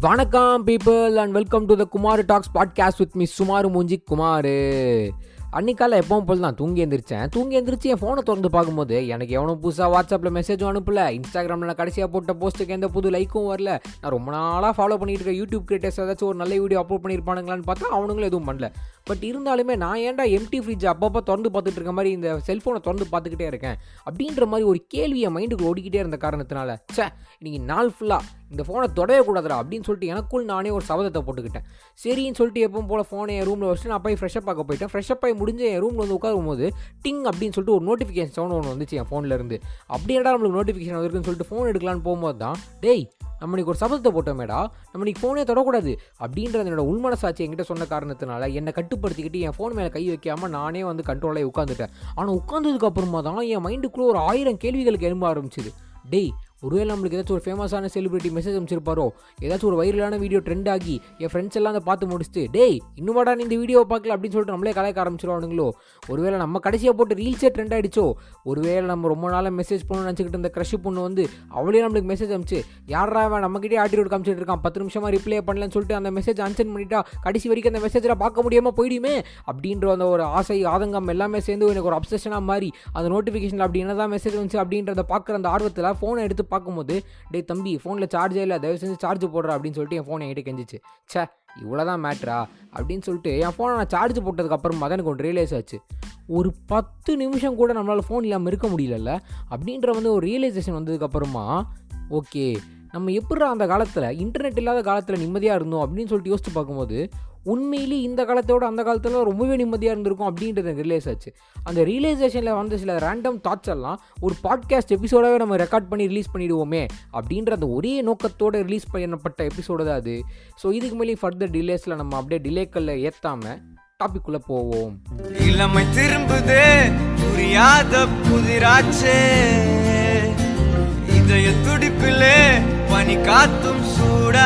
வணக்கம் people and welcome to the Kumar talks podcast with me சுமார் மூஞ்சி குமார் அன்னைக்கால எப்பவும் போல் நான் தூங்கி எந்திரிச்சேன் தூங்கி எந்திரிச்சு என் ஃபோனை திறந்து பார்க்கும்போது எனக்கு எவனும் புதுசாக வாட்ஸ்அப்பில் மெசேஜும் அனுப்பல இன்ஸ்டாகிராமில் நான் கடைசியாக போட்ட போஸ்ட்டுக்கு எந்த புது லைக்கும் வரல நான் ரொம்ப நாளாக ஃபாலோ பண்ணிட்டு இருக்க யூடியூப் கிரியேட்டர்ஸ் ஏதாச்சும் ஒரு நல்ல வீடியோ அப்லோட் பண்ணியிருப்பானுங்களான்னு பார்த்தா அவனுங்களும் எதுவும் பண்ணல பட் இருந்தாலுமே நான் ஏன்டா எம்டி ஃப்ரிட்ஜ் அப்பப்போ திறந்து பார்த்துட்டு இருக்க மாதிரி இந்த செல்ஃபோனை திறந்து பார்த்துக்கிட்டே இருக்கேன் அப்படின்ற மாதிரி ஒரு கேள்வி என் மைண்டுக்கு ஓடிக்கிட்டே இருந்த காரணத்தினால ச்சே இன்னைக்கு நாள் ஃபுல்லாக இந்த ஃபோனை தொடவே கூடாதுடா அப்படின்னு சொல்லிட்டு எனக்குள் நானே ஒரு சபதத்தை போட்டுக்கிட்டேன் சரின்னு சொல்லிட்டு எப்பவும் போல் ஃபோனை என் ரூமில் வச்சுட்டு நான் போய் ஃப்ரெஷ்அப் பார்க்க போயிட்டேன் ஃப்ரெஷ்அப் ஆகி முடிஞ்சு என் ரூமில் வந்து உட்காரும் போது டிங் அப்படின்னு சொல்லிட்டு ஒரு நோட்டிஃபிகேஷன் சவுண்ட் ஒன்று வந்துச்சு என் ஃபோனில் இருந்து அப்படியேடா நம்மளுக்கு நோட்டிஃபிகேஷன் வந்திருக்குன்னு சொல்லிட்டு ஃபோன் எடுக்கலான்னு போகும்போது தான் டேய் நம்ம இன்னைக்கு ஒரு சபதத்தை போட்டோமேடா நம்ம இன்னைக்கு ஃபோனே தொடக்கூடாது அப்படின்றது என்னோட உள்மனசாட்சி என்கிட்ட சொன்ன காரணத்தினால என்னை கட்டுப்படுத்திக்கிட்டு என் ஃபோன் மேலே கை வைக்காமல் நானே வந்து கண்ட்ரோலாக உட்காந்துட்டேன் ஆனால் உட்காந்ததுக்கு அப்புறமா தான் என் மைண்டுக்குள்ளே ஒரு ஆயிரம் கேள்விகளுக்கு எழும்ப ஆரம்பிச்சுது டேய் ஒருவேளை நம்மளுக்கு ஏதாச்சும் ஒரு ஃபேமஸான செலிபிரிட்டி மெசேஜ் அமைச்சிருப்பாரோ ஏதாச்சும் ஒரு வைரலான வீடியோ ட்ரெண்ட் ஆகி என் ஃப்ரெண்ட்ஸ் எல்லாம் அதை பார்த்து முடிச்சுட்டு டேய் இன்னுமாடா நீ இந்த வீடியோவை பார்க்கல அப்படின்னு சொல்லிட்டு நம்மளே கலாய்க்க ஆரம்பிச்சிருவானுங்களோ ஒருவேளை நம்ம கடைசியாக போட்டு ரீல்ஸே ட்ரெண்ட் ஆகிடுச்சோ ஒருவேளை நம்ம ரொம்ப நாளாக மெசேஜ் பண்ணணும்னு நினச்சிக்கிட்டு இந்த க்ரஷ் பொண்ணு வந்து அவளே நம்மளுக்கு மெசேஜ் அமிச்சு யாரா அவன் நம்மகிட்டே ஆட்டிடியூட் காமிச்சிட்டு இருக்கான் பத்து நிமிஷமாக ரிப்ளை பண்ணலன்னு சொல்லிட்டு அந்த மெசேஜ் அன்சென்ட் பண்ணிட்டா கடைசி வரைக்கும் அந்த மெசேஜில் பார்க்க முடியாமல் போயிடுமே அப்படின்ற அந்த ஒரு ஆசை ஆதங்கம் எல்லாமே சேர்ந்து எனக்கு ஒரு அப்சஷனாக மாறி அந்த நோட்டிஃபிகேஷனில் அப்படி என்னதான் மெசேஜ் வந்துச்சு அப்படின்றத பார்க்குற அந்த ஆர்வத்தில் ஃபோனை எடுத்து பார்க்கும்போது டேய் தம்பி ஃபோனில் சார்ஜே இல்லை தயவு செஞ்சு சார்ஜ் போடுற அப்படின்னு சொல்லிட்டு என் ஃபோன் என்கிட்ட கெஞ்சிச்சு ச்சே இவ்வளோதான் மேட்ரா அப்படின்னு சொல்லிட்டு என் ஃபோனை நான் சார்ஜ் போட்டதுக்கு அப்புறமா தான் எனக்கு ஒன்று ரியலைஸ் ஆச்சு ஒரு பத்து நிமிஷம் கூட நம்மளால் ஃபோன் இல்லாமல் இருக்க முடியலல்ல அப்படின்ற வந்து ஒரு ரியலைசேஷன் வந்ததுக்கப்புறமா ஓகே நம்ம எப்படிடா அந்த காலத்தில் இன்டர்நெட் இல்லாத காலத்தில் நிம்மதியாக இருந்தோம் அப்படின்னு சொல்லிட்டு யோசிச்சு பார்க்கும்போது உண்மையிலே இந்த காலத்தோட அந்த காலத்தில் ரொம்பவே நிம்மதியாக இருந்திருக்கும் அப்படின்றது எனக்கு ரியலைஸ் ஆச்சு அந்த ரியலைசேஷனில் வந்த சில ரேண்டம் தாட்ஸ் எல்லாம் ஒரு பாட்காஸ்ட் எபிசோடாகவே நம்ம ரெக்கார்ட் பண்ணி ரிலீஸ் பண்ணிடுவோமே அப்படின்ற அந்த ஒரே நோக்கத்தோடு ரிலீஸ் பண்ணப்பட்ட எபிசோடு தான் அது ஸோ இதுக்கு மேலே ஃபர்தர் டிலேஸில் நம்ம அப்படியே டிலேக்களில் ஏற்றாமல் டாபிக்குள்ளே போவோம் இளமை திரும்புதே புரியாத புதிராச்சே இதய துடிப்பிலே பனி காத்தும் சூடா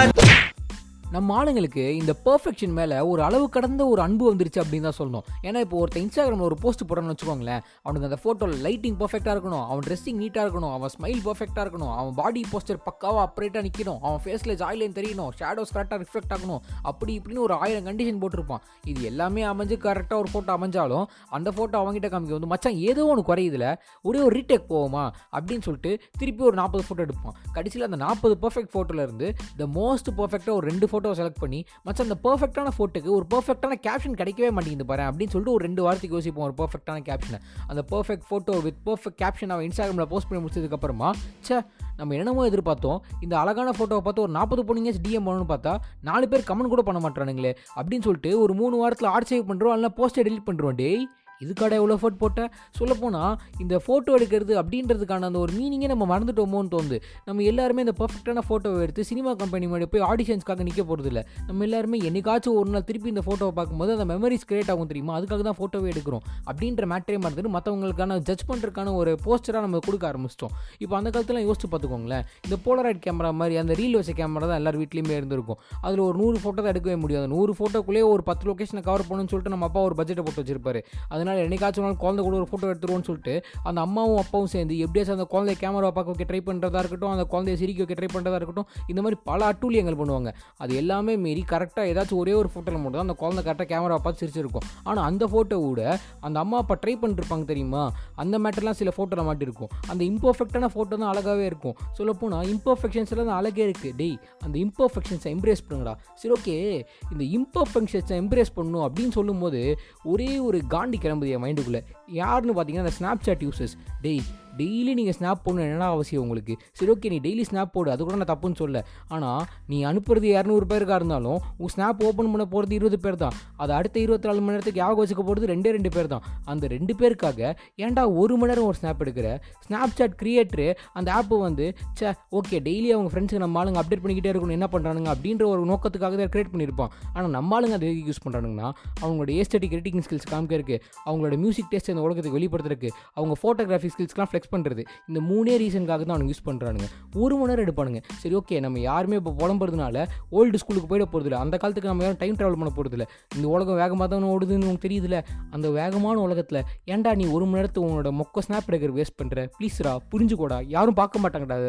நம்ம ஆளுங்களுக்கு இந்த பர்ஃபெக்ஷன் மேலே ஒரு அளவு கடந்த ஒரு அன்பு வந்துருச்சு அப்படின்னு தான் சொல்லணும் ஏன்னா இப்போ ஒருத்தன் இன்ஸ்டாகிராமில் ஒரு போஸ்ட் போடணும்னு வச்சுக்கோங்களேன் அவனுக்கு அந்த ஃபோட்டோவில் லைட்டிங் பர்ஃபெக்டாக இருக்கணும் அவன் ட்ரெஸ்ஸிங் நீட்டாக இருக்கணும் அவன் ஸ்மைல் பர்ஃபெக்டாக இருக்கணும் அவன் பாடி போஸ்டர் பக்காவாக அப்ரேட்டாக நிற்கணும் அவன் ஃபேஸில் ஜாயிலைன் தெரியணும் ஷேடோஸ் கரெக்டாக ரிஃப்ளெக்ட் ஆகணும் அப்படி இப்படின்னு ஒரு ஆயிரம் கண்டிஷன் போட்டிருப்பான் இது எல்லாமே அமைஞ்சு கரெக்டாக ஒரு ஃபோட்டோ அமைஞ்சாலும் அந்த ஃபோட்டோ அவங்ககிட்ட காமிக்க வந்து மச்சான் ஏதோ ஒன்று குறையுதுல ஒரே ஒரு ரீடேக் போவோமா அப்படின்னு சொல்லிட்டு திருப்பி ஒரு நாற்பது ஃபோட்டோ எடுப்பான் கடைசியில் அந்த நாற்பது பர்ஃபெக்ட் ஃபோட்டோவில் இருந்து த மோஸ்ட் பர்ஃபெக்டாக ஒரு ரெண்டு ஃபோட்டோ செலக்ட் பண்ணி மச்சான் அந்த பர்ஃபெக்டான ஃபோட்டோக்கு ஒரு பர்ஃபெக்டான கேப்ஷன் கிடைக்கவே மாட்டேங்குது பாரு அப்படின்னு சொல்லிட்டு ஒரு ரெண்டு வாரத்துக்கு யோசிப்போம் ஒரு பர்ஃபெக்டான கேப்ஷனை அந்த perfect photo with perfect caption அவன் இன்ஸ்டாகிராமில் போஸ்ட் பண்ணி முடிச்சதுக்கப்புறமா ச்சே நம்ம என்னமோ எதிர்பார்த்தோம் இந்த அழகான ஃபோட்டோவை பார்த்து ஒரு நாற்பது பொண்ணுங்க டிஎம் பண்ணணும்னு பார்த்தா நாலு பேர் கமெண்ட் கூட பண்ண மாட்டானுங்களே அப்படின்னு சொல்லிட்டு ஒரு மூணு வாரத்தில் ஆர்ட் சேவ் பண்ணுறோம் இல்லைனா போஸ்ட்டை டெலிட் பண்ணுறோம் டேய் இதுக்காட எவ்வளோ எஃபர்ட் போட்டேன் சொல்லப்போனால் இந்த ஃபோட்டோ எடுக்கிறது அப்படின்றதுக்கான அந்த ஒரு மீனிங்கே நம்ம மறந்துட்டோமோன்னு தோணுது நம்ம எல்லாருமே இந்த பர்ஃபெக்டான ஃபோட்டோவை எடுத்து சினிமா கம்பெனி முன்னாடி போய் ஆடிஷன்ஸ்க்காக நிற்க போகிறது இல்லை நம்ம எல்லாருமே என்னைக்காச்சும் ஒரு நாள் திருப்பி இந்த ஃபோட்டோவை பார்க்கும்போது அந்த மெமரிஸ் கிரியேட் ஆகும் தெரியுமா அதுக்காக தான் ஃபோட்டோவே எடுக்கிறோம் அப்படின்ற மேட்டரே மறந்துட்டு மற்றவங்களுக்கான ஜட்ஜ் பண்ணுறதுக்கான ஒரு போஸ்டராக நம்ம கொடுக்க ஆரம்பிச்சிட்டோம் இப்போ அந்த காலத்தில் யோசிச்சு பார்த்துக்கோங்களேன் இந்த போலரைட் கேமரா மாதிரி அந்த ரீல் வச்ச கேமரா தான் எல்லார் வீட்லேயுமே இருந்திருக்கும் அதில் ஒரு நூறு ஃபோட்டோ தான் எடுக்கவே முடியாது நூறு ஃபோட்டோக்குள்ளேயே ஒரு பத்து லொக்கேஷனை கவர் பண்ணணும்னு சொல்லிட்டு நம்ம அப்பா ஒரு பட்ஜெட்டை போட்டு வச்சிருப்பாரு அதனால் என்னைக்காச்சும் ஒரு நாள் குழந்தை கூட ஒரு ஃபோட்டோ எடுத்துருவோம்னு சொல்லிட்டு அந்த அம்மாவும் அப்பாவும் சேர்ந்து எப்படியாச்சும் அந்த குழந்தைய கேமரா பார்க்க வைக்க ட்ரை பண்ணுறதா இருக்கட்டும் அந்த குழந்தைய சிரிக்க வைக்க ட்ரை பண்ணுறதா இருக்கட்டும் இந்த மாதிரி பல அட்டூழியங்கள் பண்ணுவாங்க அது எல்லாமே மீறி கரெக்டாக ஏதாச்சும் ஒரே ஒரு ஃபோட்டோவில் மட்டும் தான் அந்த குழந்தை கரெக்டாக கேமரா பார்த்து சிரிச்சிருக்கும் ஆனால் அந்த ஃபோட்டோ கூட அந்த அம்மா அப்பா ட்ரை பண்ணிருப்பாங்க தெரியுமா அந்த மேட்டர்லாம் சில ஃபோட்டோவில் மாட்டிருக்கும் அந்த இம்பர்ஃபெக்டான ஃபோட்டோ தான் அழகாகவே இருக்கும் சொல்லப்போனால் இம்பர்ஃபெக்ஷன்ஸில் தான் அழகே இருக்குது டேய் அந்த இம்பர்ஃபெக்ஷன்ஸை எம்ப்ரேஸ் பண்ணுங்கடா சரி ஓகே இந்த இம்பர்ஃபெக்ஷன்ஸை எம்ப்ரேஸ் பண்ணணும் அப்படின்னு சொல்லும்போது ஒரே ஒரு காண்டி கிளம்புது என் மைண்டுக்குள்ளே யாருன்னு பார்த்தீங்கன்னா அந்த ஸ்னாப் சாட் யூசர்ஸ் டேய் டெய்லி நீங்கள் ஸ்னாப் பண்ணணும் என்ன அவசியம் உங்களுக்கு சரி ஓகே நீ டெய்லி ஸ்னாப் போடு அது கூட நான் தப்புன்னு சொல்ல ஆனால் நீ அனுப்புறது இரநூறு பேருக்காக இருந்தாலும் உன் ஸ்னாப் ஓப்பன் பண்ண போகிறது இருபது பேர் தான் அது அடுத்த இருபத்தி நாலு மணி நேரத்துக்கு ஞாபகம் வச்சுக்க போகிறது ரெண்டே ரெண்டு பேர் தான் அந்த ரெண்டு பேருக்காக ஏன்டா ஒரு மணி நேரம் ஒரு ஸ்னாப் எடுக்கிற ஸ்னாப் சாட் கிரியேட்டரு அந்த ஆப்பு வந்து சே ஓகே டெய்லி அவங்க ஃப்ரெண்ட்ஸுக்கு நம்ம ஆளுங்க அப்டேட் பண்ணிக்கிட்டே இருக்கணும் என்ன பண்ணுறானுங்க அப்படின்ற ஒரு நோக்கத்துக்காக தான் கிரியேட் பண்ணியிருப்பான் ஆனால் நம்ம ஆளுங்க அதை யூஸ் பண்ணுறானுங்கன்னா அவங்களோட ஏஸ்தட்டிக் எடிட்டிங் ஸ்கில்ஸ் காமிக்கிறதுக்கு அவங்களோட மியூசிக் டேஸ்ட் அந்த உலகத்துக்கு வெளிப்படுத்துறதுக்கு அவங்க ஃபோட்டோகிராஃபி ஸ்கில்ஸ்லாம் ஃப்ளெக்ஸ் பண்ணுறது இந்த மூணே ரீசனுக்காக தான் அவனுக்கு யூஸ் பண்ணுறானுங்க ஒரு மணி நேரம் எடுப்பானுங்க சரி ஓகே நம்ம யாருமே இப்போ புலம்புறதுனால ஓல்டு ஸ்கூலுக்கு போயிட போகிறதில்ல அந்த காலத்துக்கு நம்ம யாரும் டைம் ட்ராவல் பண்ண போகிறதில்ல இந்த உலகம் வேகமாக தான் ஓடுதுன்னு உனக்கு தெரியுதுல அந்த வேகமான உலகத்தில் ஏன்டா நீ ஒரு மணி நேரத்துக்கு உன்னோட மொக்க ஸ்னாப் எடுக்கிற வேஸ்ட் பண்ணுற ப்ளீஸ்ரா புரிஞ்சுக்கோடா யாரும் பார்க்க மாட்டாங்கடா அதை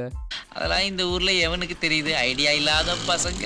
அதெல்லாம் இந்த ஊர்ல எவனுக்கு தெரியுது ஐடியா இல்லாத பசங்க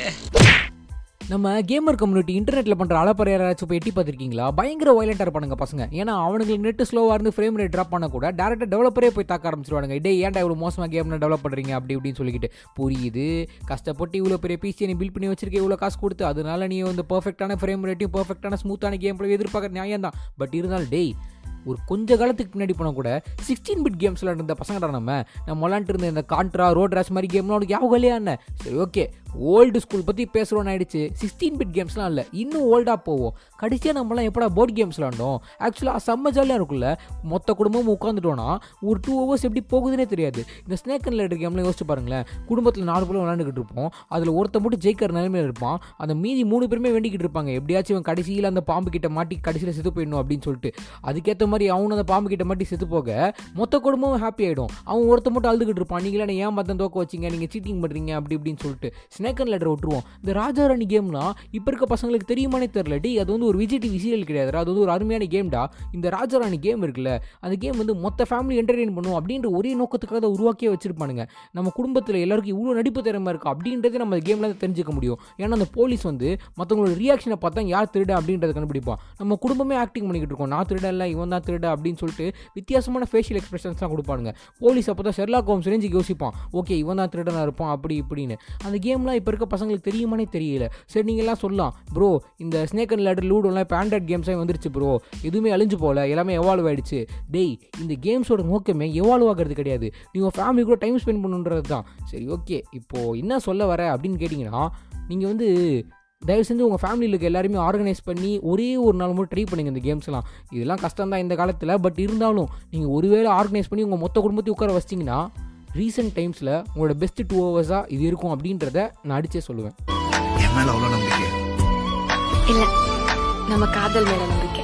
நம்ம கேமர் கம்யூனிட்டி இன்டர்நெட்டில் பண்ணுற அலப்பறை யாராச்சும் போய் எட்டி பார்த்துருக்கீங்களா பயங்கர வயலண்டாக இருப்பானுங்க பசங்க ஏன்னா அவனுங்களுக்கு நெட் ஸ்லோவாக இருந்து ஃப்ரேம் ரேட் ட்ராப் பண்ண கூட டேரக்டாக டெவலப்பரே போய் தாக்க ஆரம்பிச்சிருவானுங்க டே ஏன்டா இவ்வளோ மோசமாக கேம் டெவலப் பண்ணுறீங்க அப்படி இப்படின்னு சொல்லிக்கிட்டு புரியுது கஷ்டப்பட்டு இவ்வளோ பெரிய பிசி நீ பில் பண்ணி வச்சிருக்க இவ்வளோ காசு கொடுத்து அதனால நீ வந்து பர்ஃபெக்டான ஃப்ரேம் ரேட்டையும் பர்ஃபெக்டான ஸ்மூத்தான கேம் பிளே எதிர்பார்க்குற நியாயம் தான் பட் இருந்தாலும் டேய் ஒரு கொஞ்ச காலத்துக்கு பின்னாடி போனால் கூட சிக்ஸ்டீன் பிட் கேம்ஸில் இருந்த பசங்கடா நம்ம நம்ம விளாண்டுட்டு இருந்த இந்த கான்ட்ரா ரோட் ரேஸ் மாதிரி கேம்லாம் உனக்கு ஞாபகம் இல்லையா என்ன சரி ஓகே ஓல்டு ஸ்கூல் பற்றி பேசுகிறோன்னு ஆயிடுச்சு சிக்ஸ்டீன் பிட் கேம்ஸ்லாம் இல்லை இன்னும் ஓல்டாக போவோம் கடைசியாக நம்மலாம் எப்படா போர்டு கேம்ஸ் விளாண்டோம் ஆக்சுவலாக செம்ம ஜாலியாக இருக்குல்ல மொத்த குடும்பமும் உட்காந்துட்டோன்னா ஒரு டூ ஹவர்ஸ் எப்படி போகுதுன்னே தெரியாது இந்த ஸ்னேக் அண்ட் லேட்டர் கேம்லாம் யோசிச்சு பாருங்களேன் குடும்பத்தில் நாலு பேரும் விளாண்டுக்கிட்டு இருப்போம் அதில் ஒருத்த மட்டும் ஜெயிக்கிற நிலைமையில் இருப்பான் அந்த மீதி மூணு பேருமே வேண்டிக்கிட்டு இருப்பாங்க எப்படியாச்சும் இவன் கடைசியில் அந்த பாம்பு கிட்ட மாட்டி கடைசியில் செத்து போயிடணும் அப்படின்னு சொல்லிட்டு அதுக்கேற்ற மாதிரி அவனும் அந்த பாம்பு கிட்ட மாட்டி செத்து போக மொத்த குடும்பமும் ஹாப்பி ஆகிடும் அவன் ஒருத்த மட்டும் அழுதுகிட்டு இருப்பான் நீங்களே என்னை ஏன் பார்த்தா தோக்க வச்சிங்க நீங்கள் சீட்டிங் பண்ணுறீங்க அப்படி இப்படின்னு சொல்லிட்டு ஸ்னேக் அண்ட் லெட்டர் விட்டுருவோம் இந்த ராஜாராணி கேம்லாம் இப்போ இருக்க பசங்களுக்கு தெரியுமானே தெரியல டி அது வந்து ஒரு விஜய் டிவி சீரியல் கிடையாது அது வந்து ஒரு அருமையான கேம்டா இந்த ராஜாராணி கேம் இருக்குல்ல அந்த கேம் வந்து மொத்த ஃபேமிலி என்டர்டெயின் பண்ணும் அப்படின்ற ஒரே நோக்கத்துக்காக அதை உருவாக்கியே வச்சிருப்பானுங்க நம்ம குடும்பத்தில் எல்லாருக்கும் இவ்வளோ நடிப்பு திறமை இருக்கு அப்படின்றதே நம்ம கேமில் தெரிஞ்சுக்க முடியும் ஏன்னா அந்த போலீஸ் வந்து மற்றவங்களோட ரியாக்ஷனை பார்த்தா யார் திருட அப்படின்றத கண்டுபிடிப்பான் நம்ம குடும்பமே ஆக்டிங் பண்ணிக்கிட்டு இருக்கோம் நான் திருட இல்லை இவன் தான் திருட அப்படின்னு சொல்லிட்டு வித்தியாசமான ஃபேஷியல் எக்ஸ்பிரஷன்ஸ்லாம் கொடுப்பானுங்க போலீஸ் அப்போ தான் ஷெர்லாக் ஹோம்ஸ் ரேஞ்சுக்கு யோசிப்பான் ஓகே இவன் தான் திருடனாக இருப்பான் அப்படி இப்படின்னு அந்த கேம்லாம் இப்போ இருக்க பசங்களுக்கு தெரியுமானே தெரியல சரி நீங்கள்லாம் சொல்லலாம் ப்ரோ இந்த ஸ்னேக் அண்ட் லேடர் லூடோலாம் இப்போ ஆண்ட்ராய்ட் கேம்ஸாக வந்துருச்சு ப்ரோ எதுவுமே அழிஞ்சு போகல எல்லாமே எவால்வ் ஆயிடுச்சு டேய் இந்த கேம்ஸோட நோக்கமே எவால்வ் ஆகிறது கிடையாது நீ உங்கள் ஃபேமிலி கூட டைம் ஸ்பெண்ட் பண்ணுன்றது தான் சரி ஓகே இப்போது என்ன சொல்ல வர அப்படின்னு கேட்டிங்கன்னா நீங்கள் வந்து தயவு செஞ்சு உங்கள் ஃபேமிலியில் இருக்க எல்லாருமே ஆர்கனைஸ் பண்ணி ஒரே ஒரு நாள் மட்டும் ட்ரை பண்ணுங்க இந்த கேம்ஸ்லாம் இதெல்லாம் கஷ்டம் தான் இந்த காலத்தில் பட் இருந்தாலும் நீங்கள் ஒருவேளை ஆர்கனைஸ் பண்ணி உங்கள் மொத்த குடும்பத்தையும் உட்கார வச்சிட்டிங்கன்னா ரீசெண்ட் டைம்ஸில் உங்களோட பெஸ்ட்டு டூ ஹவர்ஸாக இது இருக்கும் அப்படின்றத நான் அடிச்சே சொல்லுவேன் என் மேல அவ்வளோ நம்பிக்கை இல்ல நம்ம காதல் மேல நம்பிக்கை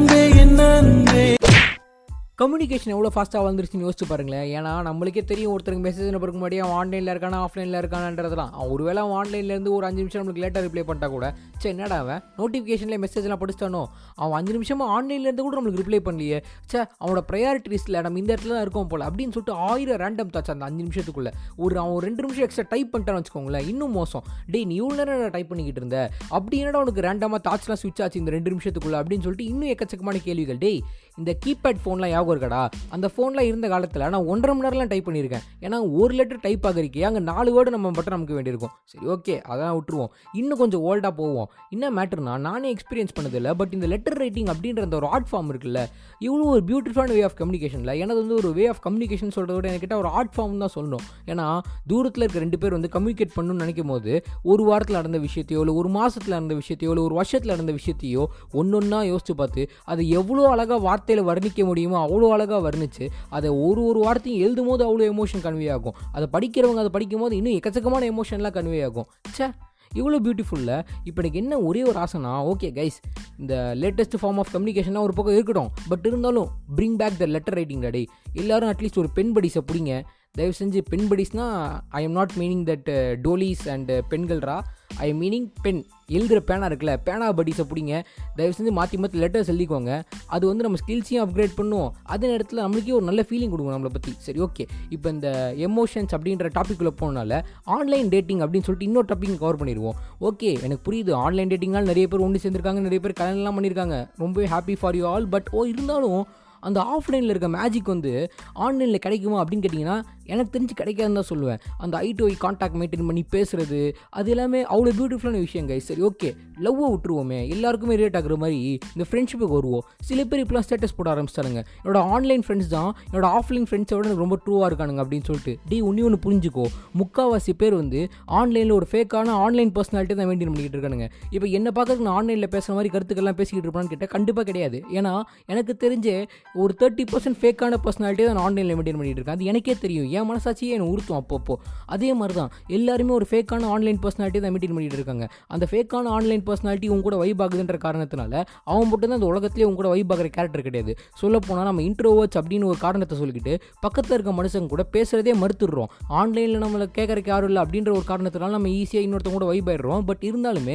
கம்யூனிகேஷன் எவ்வளோ ஃபாஸ்ட்டாக வந்துருச்சுன்னு யோசிச்சு பாருங்களேன் ஏன்னா நம்மளுக்கே தெரியும் ஒருத்தருக்கு மெசேஜ் அனுப்புறதுக்கு முன்னாடி அவன் ஆன்லைனில் இருக்கானா ஆஃப்லைனில் இருக்கானன்றதுலாம் அவன் ஒருவேளை அவன் ஆன்லைன்லேருந்து ஒரு அஞ்சு நிமிஷம் நம்மளுக்கு லேட்டாக ரிப்ளை பண்ணிட்டா கூட சே என்னடா அவன் நோட்டிஃபிகேஷனில் மெசேஜ்லாம் படிச்சிட்டானோ அவன் அஞ்சு நிமிஷமாக ஆன்லைன்லேருந்து கூட நம்மளுக்கு ரிப்ளை பண்ணலையே சே அவனோட ப்ரையாரிட்டி லிஸ்ட்டில் நம்ம இந்த இடத்துல தான் இருக்கோம் போல் அப்படின்னு சொல்லிட்டு ஆயிரம் ரேண்டம் தாச்சு அந்த அஞ்சு நிமிஷத்துக்குள்ள ஒரு அவன் ஒரு ரெண்டு நிமிஷம் எக்ஸ்ட்ரா டைப் பண்ணிட்டான்னு வச்சுக்கோங்களேன் இன்னும் மோசம் டேய் நீ இவ்வளோ நேரம் டைப் பண்ணிக்கிட்டு இருந்த அப்படி என்னடா உனக்கு ரேண்டமாக தாட்ஸ்லாம் ஸ்விட்ச் ஆச்சு இந்த ரெண்டு நிமிஷத்துக்குள்ள அப்படின்னு சொல்லிட்டு இன்னும் எக்கச்சக்கமான கேள்விகள் டேய் இந்த கீபேட் ஃபோன்லாம் ஞாபகம் இருக்கடா அந்த ஃபோன்லாம் இருந்த காலத்தில் நான் ஒன்றரை மணி நேரம்லாம் டைப் பண்ணியிருக்கேன் ஏன்னா ஒரு லெட்டர் டைப் ஆகிறக்கே அங்கே நாலு வேர்டு நம்ம மட்டும் நமக்கு வேண்டியிருக்கும் சரி ஓகே அதான் விட்டுருவோம் இன்னும் கொஞ்சம் ஓல்டாக போவோம் என்ன மேட்டர்னா நானே எக்ஸ்பீரியன்ஸ் பண்ணதில்லை பட் இந்த லெட்டர் ரைட்டிங் அப்படின்ற அந்த ஒரு ஆர்ட் ஃபார்ம் இருக்குல்ல இவ்வளோ ஒரு பியூட்டிஃபுல்லான வே ஆஃப் கம்யூனிகேஷனில் எனது வந்து ஒரு வே ஆஃப் கம்யூனிகேஷன் சொல்கிறத விட என்கிட்ட ஒரு ஆர்ட் ஃபார்ம் தான் சொல்லணும் ஏன்னா தூரத்தில் இருக்க ரெண்டு பேர் வந்து கம்யூனிகேட் பண்ணணும்னு நினைக்கும் போது ஒரு வாரத்தில் நடந்த விஷயத்தையோ இல்லை ஒரு மாதத்தில் நடந்த விஷயத்தையோ இல்லை ஒரு வருஷத்தில் நடந்த விஷயத்தையோ ஒன்றொன்னா யோசிச்சு பார்த்து அதை எவ்வளோ அழகாக வார்த்தையில் வர்ணிக்க முடியுமோ அவ்வளோ அழகாக வர்ணிச்சு அதை ஒரு ஒரு வார்த்தையும் எழுதும் போது அவ்வளோ எமோஷன் கன்வே ஆகும் அதை படிக்கிறவங்க அதை படிக்கும் போது இன்னும் எக்கச்சக்கமான எமோஷன்லாம் கன்வே ஆகும் ச்சே இவ்வளோ பியூட்டிஃபுல்ல இப்போ எனக்கு என்ன ஒரே ஒரு ஆசைனா ஓகே கைஸ் இந்த லேட்டஸ்ட் ஃபார்ம் ஆஃப் கம்யூனிகேஷனாக ஒரு பக்கம் இருக்கட்டும் பட் இருந்தாலும் bring back the letter writing day எல்லாரும் அட்லீஸ்ட் ஒரு பெண் படிஸை பிடிங்க தயவு செஞ்சு பெண் படிஸ்னா I am not meaning that dollies and பெண்கள்ரா ஐ எம் மீனிங் பென் எழுதுகிற பேனா இருக்குல்ல பேனா படிஸை பிடிங்க தயவு செஞ்சு மாற்றி மாற்றி லெட்டர்ஸ் எழுதிக்கோங்க அது வந்து நம்ம ஸ்கில்ஸையும் அப்கிரேட் பண்ணும் அதே நேரத்தில் நம்மளுக்கே ஒரு நல்ல ஃபீலிங் கொடுக்கும் நம்மளை பற்றி சரி ஓகே இப்போ இந்த எமோஷன்ஸ் அப்படின்ற டாப்பிக்குள்ளே போனால ஆன்லைன் டேட்டிங் அப்படின்னு சொல்லிட்டு இன்னொரு டாபிக் கவர் பண்ணிடுவோம் ஓகே எனக்கு புரியுது ஆன்லைன் டேட்டிங்கால் நிறைய பேர் ஒன்று சேர்ந்துருக்காங்க நிறைய பேர் கல்யாணம்லாம் பண்ணியிருக்காங்க ரொம்பவே happy for you all but ஓ இருந்தாலும் அந்த ஆஃப்லைனில் இருக்க மேஜிக் வந்து ஆன்லைனில் கிடைக்குமா அப்படின்னு கேட்டிங்கன்னா எனக்கு தெரிஞ்சு கிடைக்காதுன்னு தான் சொல்லுவேன் அந்த eye to eye contact maintain பண்ணி பேசுறது அது எல்லாமே அவ்வளோ பியூட்டிஃபுல்லான விஷயம் guys சரி ஓகே லவ்வை விட்டுருவோமே எல்லாருக்குமே ரிலேட் ஆகுற மாதிரி இந்த ஃப்ரெண்ட்ஷிப்புக்கு வருவோம் சில பேர் இப்போலாம் ஸ்டேட்டஸ் போட ஆரம்பிச்சிட்டாங்க என்னோட ஆன்லைன் ஃப்ரெண்ட்ஸ் தான் என்னோட ஆஃப்லைன் ஃப்ரெண்ட்ஸை விட எனக்கு ரொம்ப ட்ரூவாக இருக்கானுங்க அப்படின்னு சொல்லிட்டு டி ஒன்றே ஒன்று புரிஞ்சுக்கோ முக்கால்வாசி பேர் வந்து ஆன்லைனில் ஒரு ஃபேக்கான ஆன்லைன் பர்சனாலிட்டி தான் மெயின்டைன் பண்ணிக்கிட்டு இருக்கானுங்க இப்போ என்ன பார்க்கறதுக்கு நான் ஆன்லைனில் பேசுகிற மாதிரி கருத்துக்கள்லாம் பேசிக்கிட்டு இருப்பான்னு கேட்டால் கண்டிப்பாக கிடையாது ஏன்னா எனக்கு தெரிஞ்சே ஒரு தேர்ட்டி பர்சன்ட் ஃபேக்கான பர்சனாலிட்டி தான் நான் ஆன்லைனில் மெயின்டைன் பண்ணிட்டு இருக்கேன் அது எனக்கே தெரியும் என் மனசாட்சியே என்னை உறுத்தும் அப்பப்போ அதே மாதிரி தான் எல்லாருமே ஒரு ஃபேக்கான ஆன்லைன் பர்சனாலிட்டி தான் மெயின்டைன் பண்ணிட்டு இருக்காங்க அந்த ஃபேக்கான ஆன்லைன் பர்சனாலிட்டி உங்க கூட வைப் ஆகுதுன்ற காரணத்தினால அவன் மட்டும் தான் அந்த உலகத்திலே உங்க கூட வைப் ஆகிற கேரக்டர் கிடையாது சொல்ல போனால் நம்ம இன்ட்ரோவர்ட்ஸ் அப்படின்னு ஒரு காரணத்தை சொல்லிக்கிட்டு பக்கத்தில் இருக்க மனுஷங்க கூட பேசுறதே மறுத்துடுறோம் ஆன்லைனில் நம்மளை கேட்கறக்கு யாரும் இல்லை அப்படின்ற ஒரு காரணத்தினால நம்ம ஈஸியாக இன்னொருத்தவங்க கூட வைப் ஆயிடுறோம் பட் இருந்தாலுமே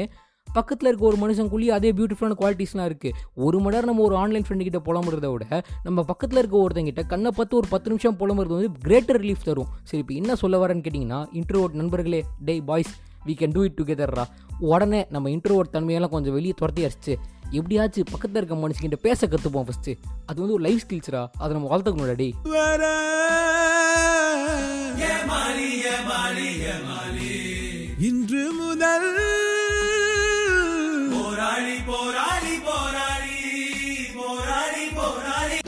பக்கத்தில் இருக்க ஒரு மனுஷனுக்குள்ளேயே அதே பியூட்டிஃபுல்லான குவாலிட்டிஸ்லாம் இருக்குது ஒரு மணி நேரம் நம்ம ஒரு ஆன்லைன் ஃப்ரெண்டு கிட்ட புலம்புறத விட நம்ம பக்கத்தில் இருக்க ஒருத்தங்கிட்ட கண்ணை பார்த்து ஒரு பத்து நிமிஷம் புலம்புறது வந்து கிரேட்டர் ரிலீஃப் தரும் சரி இப்போ என்ன சொல்ல வரேன்னு கேட்டிங்கன்னா இன்ட்ரோவர்ட் நண்பர்களே டேய் boys we can do it டுகெதர்ரா உடனே நம்ம இன்ட்ரோவர்ட் தன்மையெல்லாம் கொஞ்சம் வெளியே துரத்தி அடிச்சு எப்படியாச்சும் பக்கத்தில் இருக்க மனுஷங்கிட்ட பேச கற்றுப்போம் ஃபஸ்ட்டு அது வந்து ஒரு லைஃப் ஸ்கில்ஸ்ரா அதை நம்ம வளர்த்துக்கணும்டா டேய் இன்று முதல் போராளி போராளி போராளி போராளி போராளி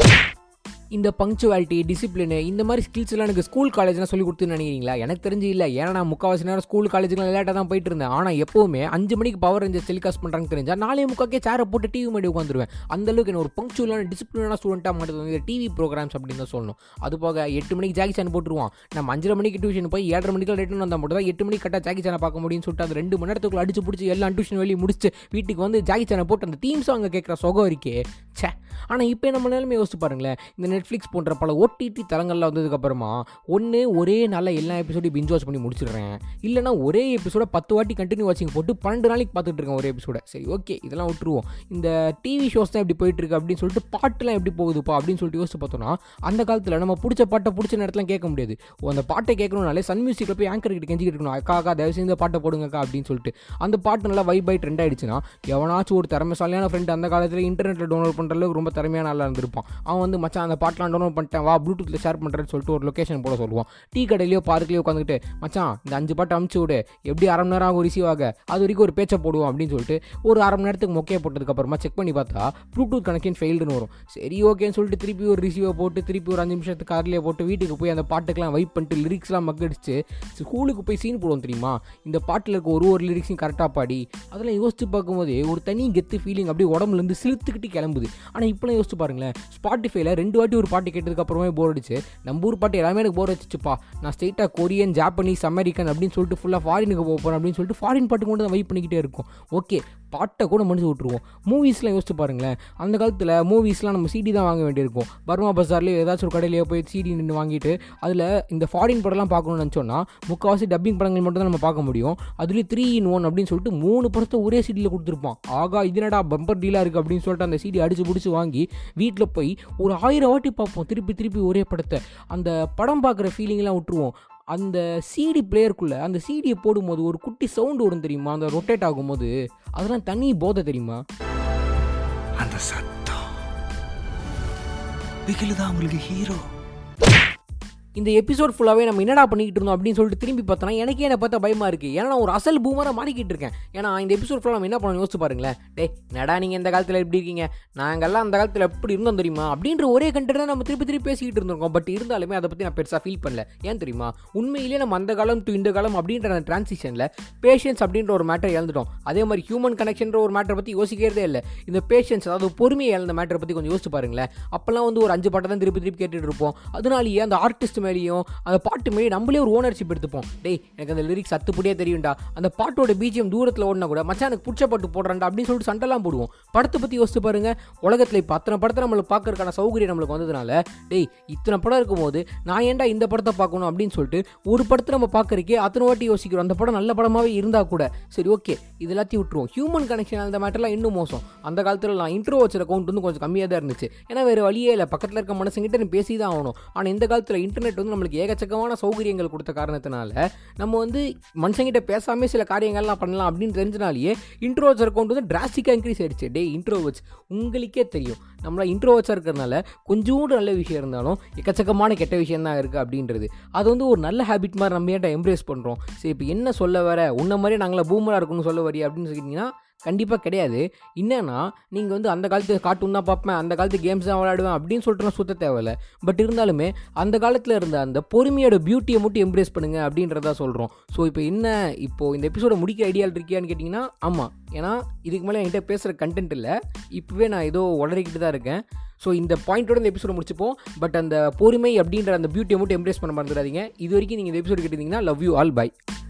இந்த பங்க்சுவாலிட்டி டிசிப்ளின் இந்த மாதிரி ஸ்கில்ஸ் எல்லாம் எனக்கு ஸ்கூல் காலேஜ்லாம் சொல்லி கொடுத்துன்னு நினைக்கிறீங்களா எனக்கு தெரிஞ்சு இல்லை ஏன்னா நான் முக்கால்வாசி நேரம் ஸ்கூல் காலேஜுக்குலாம் லேட்டாக தான் போயிட்டு இருந்தேன் ஆனால் எப்போவுமே அஞ்சு மணிக்கு பவர் ரேஞ்சர் டெலிகாஸ்ட் பண்ணுறாங்க தெரிஞ்சா நாளே முக்காக்கே சேரை போட்டு டிவி முன்னாடி உட்காந்துருவேன் அந்த அளவுக்கு என்ன ஒரு பங்க்சுவலான டிசிப்ளினான ஸ்டூடெண்ட்டாக மாட்டது வந்து டிவி ப்ரோக்ராம்ஸ் அப்படின்னு தான் சொல்லணும் அது போக எட்டு மணிக்கு ஜாக்கி சேன் போட்டுருவான் நம்ம அஞ்சரை மணிக்கு டியூஷன் போய் ஏழரை மணிக்கு ரிட்டர்ன் வந்தால் மட்டும் தான் எட்டு மணிக்கு கரெக்டாக ஜாக்கி சேனை பார்க்க முடியும்னு சொல்லிட்டு அது ரெண்டு மணி நேரத்துக்குள்ள அடிச்சு பிடிச்சி எல்லாம் டியூஷன் வெளியே முடிச்சு வீட்டுக்கு வந்து ஜாக்கி சேனை போட்டு அந்த தீம் சாங்கை கேட்குற சுகம் இருக்கே ச்சே ஆனால் இப்போ நம்ம நிலைமை யோசிச்சு பாருங்களேன் இந்த நெட்ஃப்ளிக்ஸ் போன்ற பல ஓடிடி தளங்கள்லாம் வந்ததுக்கப்புறமா ஒன்று ஒரே நாளில் எல்லா எபிசோடையும் பிஞ்ச் வாட்ச் பண்ணி முடிச்சிடுறேன் இல்லைனா ஒரே எபிசோட பத்து வாட்டி கண்டினியூ வாட்சிங் போட்டு பன்னெண்டு நாளைக்கு பார்த்துட்டு இருக்கேன் ஒரு எபிசோட சரி ஓகே இதெல்லாம் விட்டுருவோம் இந்த டிவி ஷோஸ் தான் எப்படி போயிட்டு இருக்கு அப்படின்னு சொல்லிட்டு பாட்டுலாம் எப்படி போகுதுப்பா அப்படின்னு சொல்லிட்டு யோசிச்சு பார்த்தோம்னா அந்த காலத்தில் நம்ம பிடிச்ச பாட்டை பிடிச்ச நேரத்தில் கேட்க முடியாது ஓ, அந்த பாட்டை கேட்கணும்னாலே சன் மியூசிக்கில் போய் ஆங்கர் கிட்ட கெஞ்சிக்கிட்டு இருக்கணும் அக்கா அக்கா தயவு செஞ்சு இந்த பாட்டை போடுங்கக்கா அப்படின்னு சொல்லிட்டு அந்த பாட்டு நல்லா வைப் பை ட்ரெண்ட் ஆயிடுச்சுன்னா எவனாச்சும் ஒரு திறமைசாலியான ஃப்ரெண்ட் அந்த காலத்தில் இன்டர்நெட்டில் டவுன்லோட் பண்ணுற அளவுக்கு ரொம்ப திறமையான ஆளாக இருந்திருப்பான் அவன் வந்து மச்சான் அந்த பாட்டெலாம் டவுன்லோட் பண்ணிட்டேன் வா ப்ளூடூத்தில் ஷேர் பண்ணுறேன்னு சொல்லிட்டு ஒரு லொக்கேஷன் போட சொல்லுவான் டீ கடையிலையோ பார்க்லையோ உட்காந்துட்டு மச்சான் இந்த அஞ்சு பாட்டு அமுச்சு விடு எப்படி அரை மணி நேரம் ஆகும் ரிசீவ் ஆக அது வரைக்கும் ஒரு பேச்சை போடுவோம் அப்படின்னு சொல்லிட்டு ஒரு அரை மணி நேரத்துக்கு மொக்கையை போட்டதுக்கப்புறமா செக் பண்ணி பார்த்தா ப்ளூடூத் கனெக்ஷன் ஃபெயில்டுன்னு வரும் சரி ஓகேன்னு சொல்லிட்டு திருப்பி ஒரு ரிசீவை போட்டு திருப்பி ஒரு அஞ்சு நிமிஷத்துக்கு கார்லேயே போட்டு வீட்டுக்கு போய் அந்த பாட்டுக்கெல்லாம் வைப் பண்ணிட்டு லிரிக்ஸ்லாம் மக்கடிச்சு ஸ்கூலுக்கு போய் சீன் போடுவோம் தெரியுமா இந்த பாட்டில் இருக்க ஒரு ஒரு லிரிக்ஸையும் கரெக்டாக பாடி அதெல்லாம் யோசிச்சு பார்க்கும்போது ஒரு தனி கெத்து ஃபீலிங் அப்படியே உடம்புலேருந்து சிலுத்துக்கிட்டு கிளம்புது ஆனால் இப்போலாம் யோசிச்சு பாருங்களேன் ஸ்பாட்டிஃபைல ரெண்டு வாட்டி ஒரு பாட்டு கேட்டதுக்கு அப்புறமே போர் அடிச்சு நம்ம ஊர் பாட்டு எல்லாமே எனக்கு போர் அடிச்சுப்பா நான் ஸ்ட்ரெயிட்டாக கொரியன் ஜாப்பனீஸ் அமெரிக்கன் அப்படின்னு சொல்லிட்டு ஃபுல்லாக ஃபாரினுக்கு போக போகிறேன் அப்படின்னு சொல்லிட்டு ஃபாரின் பாட்டு கொண்டு தான் வைப் பண்ணிக்கிட்டே இருக்கும் ஓகே பாட்டை கூட மனுச்சு விட்ருவோம் மூவிஸ்லாம் யோசிச்சு பாருங்களேன் அந்த காலத்தில் மூவிஸ்லாம் நம்ம சிடி தான் வாங்க வேண்டியிருக்கும் பர்மா பஜார்லேயோ ஏதாச்சும் ஒரு கடையிலேயோ போய் சிடி நின்று வாங்கிட்டு அதில் இந்த ஃபாரின் படம்லாம் பார்க்கணும்னு நினச்சோன்னா முக்கால்வாசி டப்பிங் படங்கள் மட்டும் தான் நம்ம பார்க்க முடியும் அதுலேயும் த்ரீ இன் ஒன் அப்படின்னு சொல்லிட்டு மூணு படத்தை ஒரே சிடியில் கொடுத்துருப்பான் ஆகா இது என்னடா பம்பர் டீலாக இருக்குது அப்படின்னு சொல்லிட்டு அந்த சிடி அடிச்சு பிடிச்சி வாங்கி வீட்டில் போய் ஒரு ஆயிரம் வாட்டி பார்ப்போம் திருப்பி திருப்பி ஒரே படத்தை அந்த படம் பார்க்குற ஃபீலிங்லாம் விட்டுருவோம் அந்த சிடி பிளேயருக்குள்ளே அந்த சிடியை போடும்போது ஒரு குட்டி சவுண்டு வரும் தெரியுமா அந்த ரொட்டேட் ஆகும்போது அதெல்லாம் தனி போதை தெரியுமா அந்த சத்தம் பிகில் தான் உங்களுக்கு ஹீரோ இந்த எபிசோட் ஃபுல்லாகவே நம்ம என்னடா பண்ணிக்கிட்டு இருந்தோம் அப்படின்னு சொல்லிட்டு திரும்பி பார்த்தோன்னா எனக்கே என்னை பார்த்தா பயமாக இருக்குது ஏன்னா நான் ஒரு அசல் பூமராக மாறிக்கிட்டு இருக்கேன் ஏன்னா இந்த எபிசோட் ஃபுல்லாக நம்ம என்ன பண்ணணும் யோசிச்சு பாருங்களேன் டேய் நடா நீங்கள் இந்த காலத்தில் எப்படி இருக்கீங்க நாங்கள்லாம் அந்த காலத்தில் எப்படி இருந்தோம் தெரியுமா அப்படின்ற ஒரே கண்டென்ட் தான் நம்ம திருப்பி திருப்பி பேசிக்கிட்டு இருந்திருக்கோம் பட் இருந்தாலுமே அதை பற்றி நான் பெருசாக ஃபீல் பண்ணல ஏன் தெரியுமா உண்மையிலேயே நம்ம அந்த காலம் டு இந்த காலம் அப்படின்ற அந்த டிரான்சிஷனில் பேஷன்ஸ் அப்படின்ற ஒரு மேட்டர் இழந்துட்டோம் அதே மாதிரி ஹியூமன் கனெக்ஷன்ற ஒரு மேட்டரை பற்றி யோசிக்கிறதே இல்லை இந்த பேஷன்ஸ் அதாவது பொறுமையை இழந்த மேட்டரை பற்றி கொஞ்சம் யோசிச்சு பாருங்களேன் அப்போல்லாம் வந்து ஒரு அஞ்சு பாட்டை தான் திருப்பி திருப்பி கேட்டுட்டு இருப்போம் அதனாலேயே அந்த ஆர்டிஸ்ட் மேலேயும் அந்த பாட்டு மேலே நம்மளே ஒரு ஓனர்ஷிப் எடுத்துப்போம் டேய் எனக்கு அந்த லிரிக்ஸ் அத்துப்படியே தெரியும்டா அந்த பாட்டோட பிஜிஎம் தூரத்தில் ஓடினா கூட மச்சான் எனக்கு பிடிச்ச பாட்டு போடுறான்டா அப்படின்னு சொல்லிட்டு சண்டைலாம் போடுவோம் படத்தை பற்றி யோசிச்சு பாருங்க உலகத்தில் இப்போ அத்தனை படத்தை நம்மளுக்கு பார்க்கறதுக்கான சௌகரியம் நம்மளுக்கு வந்ததுனால டேய் இத்தனை படம் இருக்கும்போது நான் ஏன்டா இந்த படத்தை பார்க்கணும் அப்படின்னு சொல்லிட்டு ஒரு படத்தை நம்ம பார்க்கறக்கே அத்தனை வாட்டி யோசிக்கிறோம் அந்த படம் நல்ல படமாகவே இருந்தால் கூட சரி ஓகே இது எல்லாத்தையும் விட்டுருவோம் ஹியூமன் கனெக்ஷன் அந்த மேட்டர்லாம் இன்னும் மோசம் அந்த காலத்தில் நான் இன்ட்ரோ வச்சிருக்க அக்கௌண்ட் வந்து கொஞ்சம் கம்மியாக தான் இருந்துச்சு ஏன்னா வேறு வழியே இல்லை பக்கத்தில் இருக்க மனுஷங்கிட்ட நீ பேசி தான் ஆகணும் ஆனால் இந்த காலத்தில் இன்டர்நெட் வந்து நம்மளுக்கு ஏகச்சக்கமான சௌகரியங்கள் கொடுத்த காரணத்தினால நம்ம வந்து மனுஷங்கிட்ட பேசாமே சில காரியங்கள்லாம் பண்ணலாம் அப்படின்னு தெரிஞ்சனாலேயே இன்ட்ரோவச்சர் அக்கௌண்ட் வந்து டிராஸ்டிக்காக இன்க்ரீஸ் ஆயிடுச்சு டே இன்ட்ரோவச் உங்களுக்கே தெரியும் நம்மள இன்ட்ரோவச்சாக இருக்கிறதுனால கொஞ்சோண்டு நல்ல விஷயம் இருந்தாலும் எக்கச்சக்கமான கெட்ட விஷயம் தான் இருக்குது அப்படின்றது அது வந்து ஒரு நல்ல ஹேபிட் மாதிரி நம்ம ஏன்டா எம்ப்ரேஸ் பண்ணுறோம் சரி இப்போ என்ன சொல்ல வர உன்ன மாதிரியே நாங்கள பூமராக இருக்கணும்னு சொல்ல வரி அப்படின்னு சொல்லிட்டீங்கன்னா கண்டிப்பாக கிடையாது என்னன்னா நீங்கள் வந்து அந்த காலத்து கார்ட்டூன் தான் பார்ப்பேன் அந்த காலத்து கேம்ஸ் தான் விளையாடுவேன் அப்படின்னு சொல்லிட்டு நான் சுத்த தேவையில்ல பட் இருந்தாலுமே அந்த காலத்தில் இருந்த அந்த பொறுமையோட பியூட்டியை மட்டும் எம்ப்ரேஸ் பண்ணுங்க அப்படின்றதா சொல்கிறோம் ஸோ இப்போ என்ன இப்போது இந்த எபிசோட முடிக்க ஐடியால் இருக்கியான்னு கேட்டிங்கன்னா ஆமாம் ஏன்னா இதுக்கு மேலே என்கிட்ட பேசுகிற கண்டென்ட் இல்லை இப்போவே நான் ஏதோ உடறிக்கிட்டு தான் இருக்கேன் ஸோ இந்த பாயிண்டோட இந்த எபிசோட முடிச்சுப்போம் பட் அந்த பொறுமை அப்படின்ற அந்த பியூட்டியை மட்டும் எம்ப்ரேஸ் பண்ண மறந்துடாதீங்க இது வரைக்கும் நீங்கள் இந்த எபிசோட் கேட்டிருந்தீங்கன்னா லவ் யூ ஆல் பை